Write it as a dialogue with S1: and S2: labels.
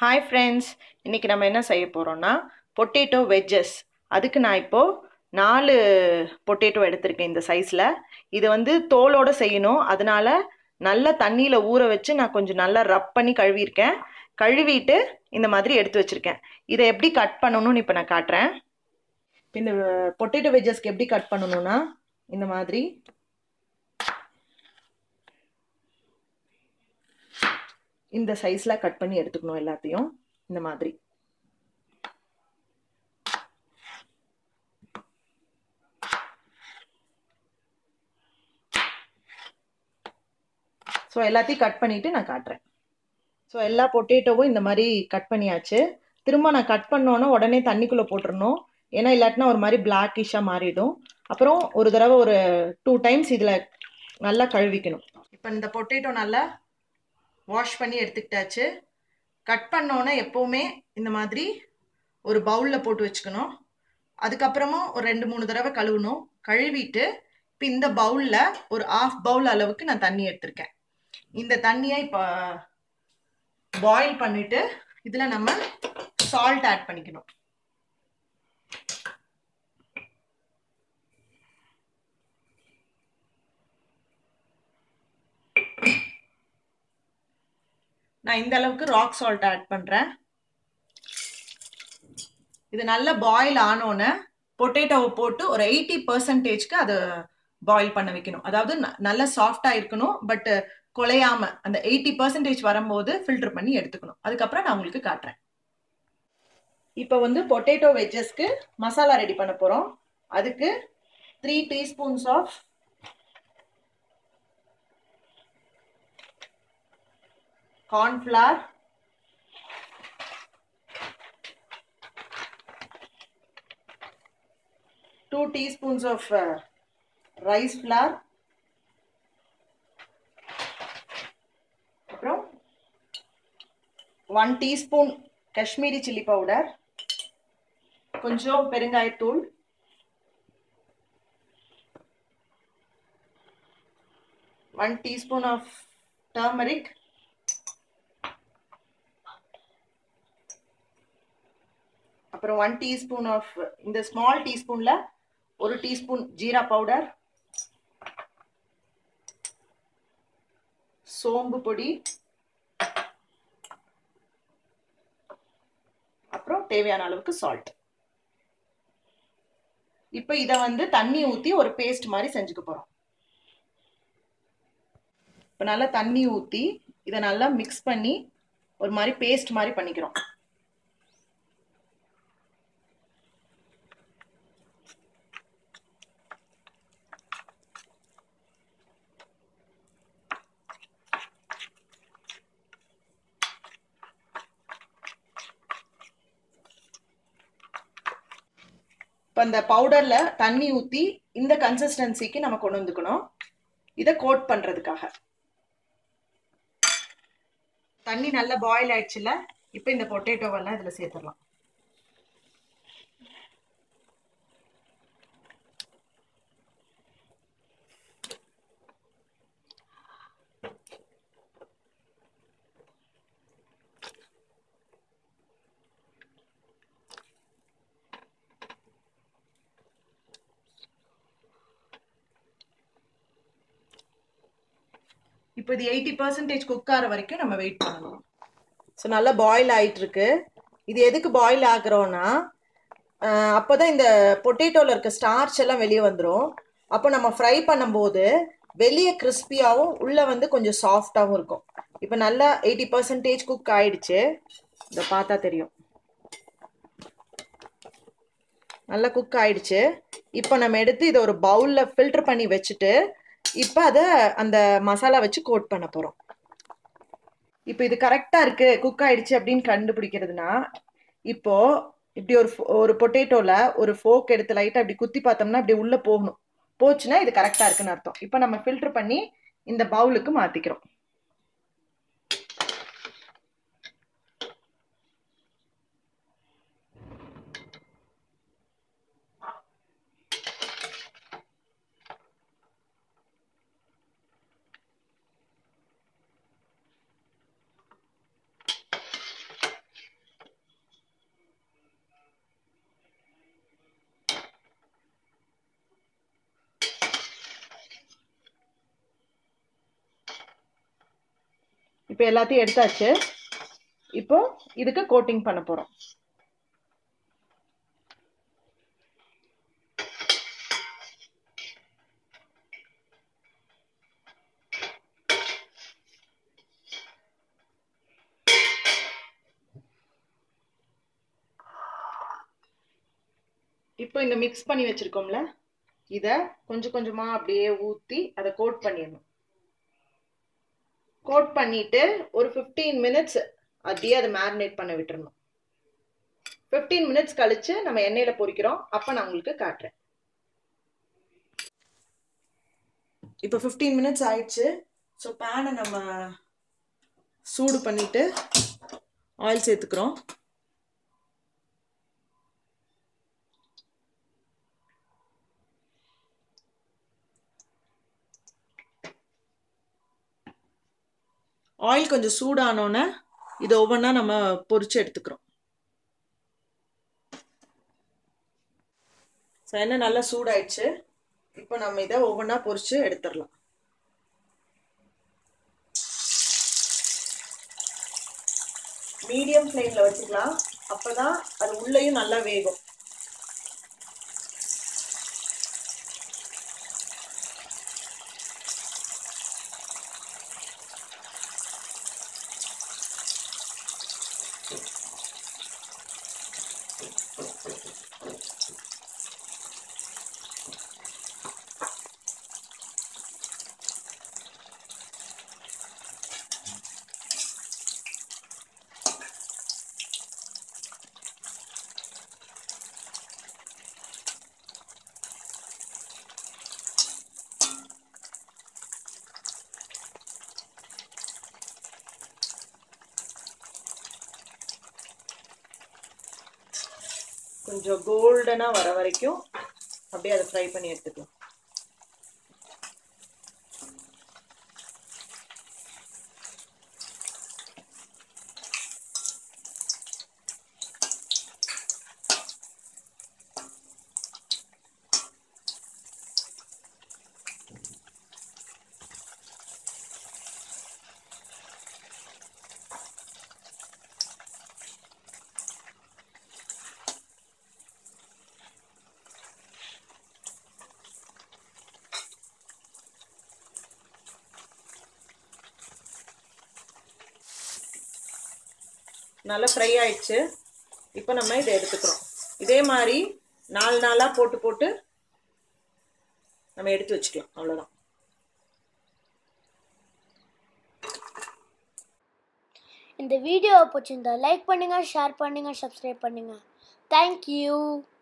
S1: hi friends இன்றைக்கி நம்ம என்ன செய்ய போகிறோம்னா பொட்டேட்டோ வெஜ்ஜஸ் அதுக்கு நான் இப்போது நாலு பொட்டேட்டோ எடுத்திருக்கேன் இந்த சைஸில் இது வந்து தோலோடு செய்யணும் அதனால நல்ல தண்ணியில் ஊற வச்சு நான் கொஞ்சம் நல்லா ரப் பண்ணி கழுவியிருக்கேன் கழுவிட்டு இந்த மாதிரி எடுத்து வச்சுருக்கேன் இதை எப்படி கட் பண்ணணும்னு இப்போ நான் காட்டுறேன் இப்போ இந்த பொட்டேட்டோ வெஜ்ஜஸ்க்கு எப்படி கட் பண்ணணும்னா இந்த மாதிரி இந்த சைஸில் கட் பண்ணி எடுத்துக்கணும் எல்லாத்தையும் இந்த மாதிரி ஸோ எல்லாத்தையும் கட் பண்ணிவிட்டு நான் காட்டுறேன் ஸோ எல்லா பொட்டேட்டோவும் இந்த மாதிரி கட் பண்ணியாச்சு திரும்ப நான் கட் பண்ணோன்னே உடனே தண்ணிக்குள்ளே போட்டுருணும் ஏன்னா இல்லாட்டினா ஒரு மாதிரி பிளாக்கிஷாக மாறிடும் அப்புறம் ஒரு தடவை ஒரு டூ டைம்ஸ் இதில் நல்லா கழுவிக்கணும் இப்போ இந்த பொட்டேட்டோ நல்லா வாஷ் பண்ணி எடுத்துக்கிட்டாச்சு கட் பண்ணோன்னே எப்போவுமே இந்த மாதிரி ஒரு பவுலில் போட்டு வச்சுக்கணும் அதுக்கப்புறமா ஒரு ரெண்டு மூணு தடவை கழுவணும் கழுவிட்டு இப்போ இந்த பவுலில் ஒரு ஆஃப் பவுல் அளவுக்கு நான் தண்ணி எடுத்திருக்கேன் இந்த தண்ணியை இப்போ பாயில் பண்ணிட்டு இதில் நம்ம சால்ட் ஆட் பண்ணிக்கணும் நான் இந்த அளவுக்கு ராக் சால்ட் ஆட் பண்ணுறேன் இது நல்லா பாயில் ஆனோன்னு பொட்டேட்டோவை போட்டு ஒரு எயிட்டி பர்சன்டேஜ்க்கு அதை பாயில் பண்ண வைக்கணும் அதாவது நல்லா சாஃப்டாக இருக்கணும் பட் குலையாம அந்த எயிட்டி பர்சன்டேஜ் வரும்போது ஃபில்டர் பண்ணி எடுத்துக்கணும் அதுக்கப்புறம் நான் உங்களுக்கு காட்டுறேன் இப்போ வந்து பொட்டேட்டோ வெஜ்ஜஸ்க்கு மசாலா ரெடி பண்ண போகிறோம் அதுக்கு three teaspoons of cornflour two teaspoons of uh, rice flour அப்புறம் one teaspoon Kashmiri chilli powder கொஞ்சம் பெருங்காயத்தூள் ஒன் டீஸ்பூன் ஆஃப் டர்மரிக் அப்புறம் ஒன் டீஸ்பூன் ஆஃப் இந்த ஸ்மால் டீஸ்பூனில் ஒரு டீஸ்பூன் ஜீரா பவுடர் சோம்பு பொடி அப்புறம் தேவையான அளவுக்கு சால்ட் இப்போ இதை வந்து தண்ணி ஊற்றி ஒரு பேஸ்ட் மாதிரி செஞ்சுக்க போகிறோம் இப்போ நல்லா தண்ணி ஊற்றி இதை நல்லா மிக்ஸ் பண்ணி ஒரு மாதிரி பேஸ்ட் மாதிரி பண்ணிக்கிறோம் இப்போ அந்த பவுடரில் தண்ணி ஊற்றி இந்த கன்சிஸ்டன்சிக்கு நம்ம கொண்டு வந்துக்கணும் இதை கோட் பண்ணுறதுக்காக தண்ணி நல்லா பாயில் ஆயிடுச்சுல இப்போ இந்த பொட்டேட்டோவெல்லாம் இதில் சேர்த்துடலாம் இப்போ இது எயிட்டி பர்சன்டேஜ் குக் ஆகிற வரைக்கும் நம்ம வெயிட் பண்ணணும் ஸோ நல்லா பாயில் ஆகிட்டு இருக்கு இது எதுக்கு பாயில் ஆகுறோன்னா அப்போ தான் இந்த பொட்டேட்டோவில் இருக்க ஸ்டார்ச் எல்லாம் வெளியே வந்துடும் அப்போ நம்ம ஃப்ரை பண்ணும்போது வெளியே கிறிஸ்பியாகவும் உள்ளே வந்து கொஞ்சம் சாஃப்டாகவும் இருக்கும் இப்போ நல்லா எயிட்டி பர்சன்டேஜ் குக் ஆயிடுச்சு இதை பார்த்தா தெரியும் நல்லா குக் ஆயிடுச்சு இப்போ நம்ம எடுத்து இதை ஒரு பவுலில் ஃபில்டர் பண்ணி வச்சுட்டு இப்போ அதை அந்த மசாலா வச்சு கோட் பண்ண போகிறோம் இப்போ இது கரெக்டாக இருக்குது குக் ஆயிடுச்சு அப்படின்னு கண்டுபிடிக்கிறதுனா இப்போ இப்படி ஒரு ஒரு பொட்டேட்டோவில் ஒரு ஃபோக் எடுத்து லைட்டாக இப்படி குத்தி பார்த்தோம்னா இப்படி உள்ளே போகணும் போச்சுன்னா இது கரெக்டாக இருக்குன்னு அர்த்தம் இப்போ நம்ம ஃபில்டர் பண்ணி இந்த பவுலுக்கு மாற்றிக்கிறோம் இப்போ எல்லாத்தையும் எடுத்தாச்சு இப்போ இதுக்கு கோட்டிங் பண்ண போகிறோம் இப்போ இந்த மிக்ஸ் பண்ணி வச்சிருக்கோம்ல இதை கொஞ்சம் கொஞ்சமாக அப்படியே ஊற்றி அதை கோட் பண்ணிடணும் கோட் பண்ணிட்டு ஒரு ஃபிஃப்டீன் மினிட்ஸ் அப்படியே அதை மேரினேட் பண்ண விட்டுறணும் ஃபிஃப்டீன் மினிட்ஸ் கழிச்சு நம்ம எண்ணெயில் பொரிக்கிறோம் அப்போ நான் உங்களுக்கு காட்டுறேன் இப்போ ஃபிஃப்டீன் மினிட்ஸ் ஆயிடுச்சு ஸோ பேனை நம்ம சூடு பண்ணிட்டு ஆயில் சேர்த்துக்கிறோம் ஆயில் கொஞ்சம் சூடானோன்னே இதை ஒவ்வொன்றா நம்ம பொரிச்சு எடுத்துக்கிறோம் ஸோ எண்ணெய் நல்லா சூடாயிடுச்சு இப்போ நம்ம இதை ஒவ்வொன்றா பொரிச்சு எடுத்துடலாம் மீடியம் ஃப்ளேமில் வச்சுக்கலாம் அப்போ தான் அது உள்ளேயும் நல்லா வேகும் கொஞ்சம் கோல்டனாக வர வரைக்கும் அப்படியே அதை ஃப்ரை பண்ணி எடுத்துக்கலாம் நல்லா ஃப்ரை ஆயிடுச்சு இப்போ நம்ம இதை எடுத்துக்கிறோம் இதே மாதிரி நாலு நாளாக போட்டு போட்டு நம்ம எடுத்து வச்சுக்கலாம் அவ்வளோதான்
S2: இந்த வீடியோவை பிடிச்சிருந்தா லைக் பண்ணுங்கள் ஷேர் பண்ணுங்கள் சப்ஸ்கிரைப் பண்ணுங்கள் தேங்க்யூ